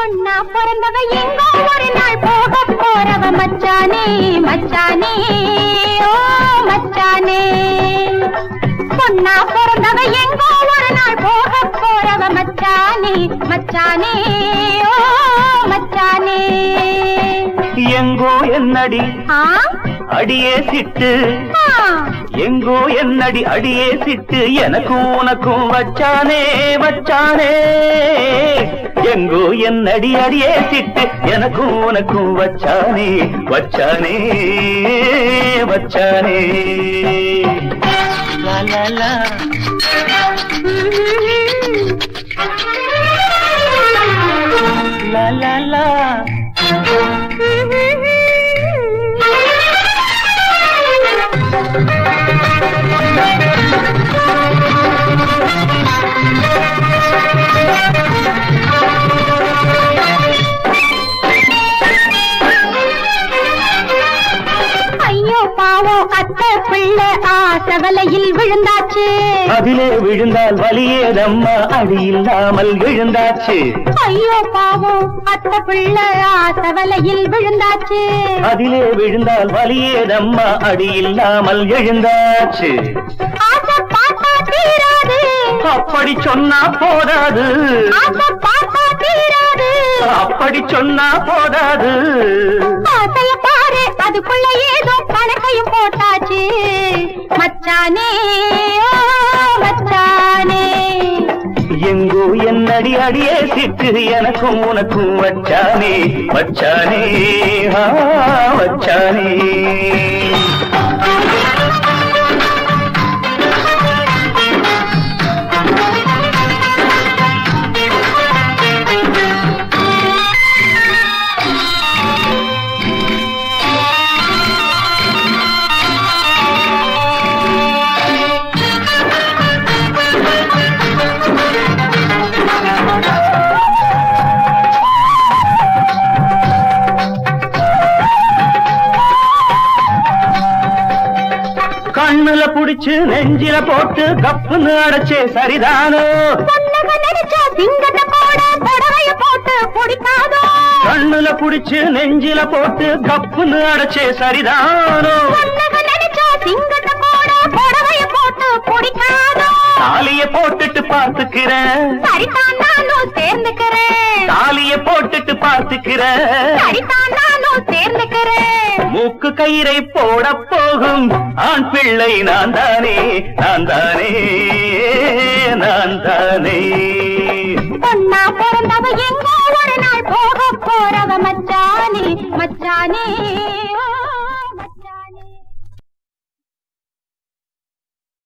பொண்ணா பிறந்தவ எங்கோ ஒரு நாள் போக போறவ மச்சானே மச்சானே ஓ மச்சானே பொண்ணா பிறந்தவ எங்கோ ஒரு நாள் போக போறவ மச்சானே மச்சானே ஓ மச்சானே எங்கோ என்னடி ஆ அடியே சிட்டு ஆ. எங்கோ என்னடி அடியே சிட்டு எனக்கும் உனக்கும் வச்சானே வச்சானே எங்கோ என்னடி அடியே சிட்டு எனக்கும் உனக்கும் வச்சானே வச்சானே வச்சானே லா, லா, லா. லா, லா, லா. ஐயோ பாவம் அத்த பிள்ளை ஆசவலையில் விழுந்தாச்சு அதிலே விழுந்தால் வலியேதம்மா அடி இல்லாமல் விழுந்தாச்சு ஐயோ பாவம் அத்த பிள்ளை ஆசவலையில் விழுந்தாச்சு அதிலே விழுந்தால் வலியேதம்மா அடி இல்லாமல் எழுந்தாச்சு ஆசை பார்த்தா தீராது அப்படி சொன்னா போதாது ஆசை பார்த்தா தீராது அப்படி சொன்னா போதாது ஆசைய பாரு அதுக்குள்ள ஏதோ கணக்கையும் போட்டாச்சு மச்சானே ஓ மச்சானே எங்கோ என்னடி அடியே சிட்டு எனக்கும் உனக்கும் வச்சானே வச்சானே ஆ, வச்சானே கண்ணுல புடிச்சு நெஞ்சில போட்டு கப்புன்னு அடைச்சே சரிதானோ பொண்ணுக நினைச்சா சிங்கத்தை போட புடவைய போட்டு பிடிக்காதோ கண்ணுல புடிச்சு நெஞ்சில போட்டு கப்புன்னு அடைச்சே சரிதானோ பொண்ணுக நினைச்சா சிங்கத்தை போட புடவைய போட்டு பிடிக்காதோ தாலிய போட்டுட்டு பார்த்துக்கிறேன் சரிதான் நானும் சேர்ந்துக்கிறேன் தாலிய போட்டுட்டு பார்த்துக்கிறேன் சரிதான் நானும் சேர்ந்துக்கிறேன் மூக்கு கயிறை போட போகும் ஆண் பிள்ளை நான் தானே நான் தானே நான் தானே பொண்ணா பிறந்தவ எங்கோ ஒரு நாள் போக போறவ மச்சானே மச்சானே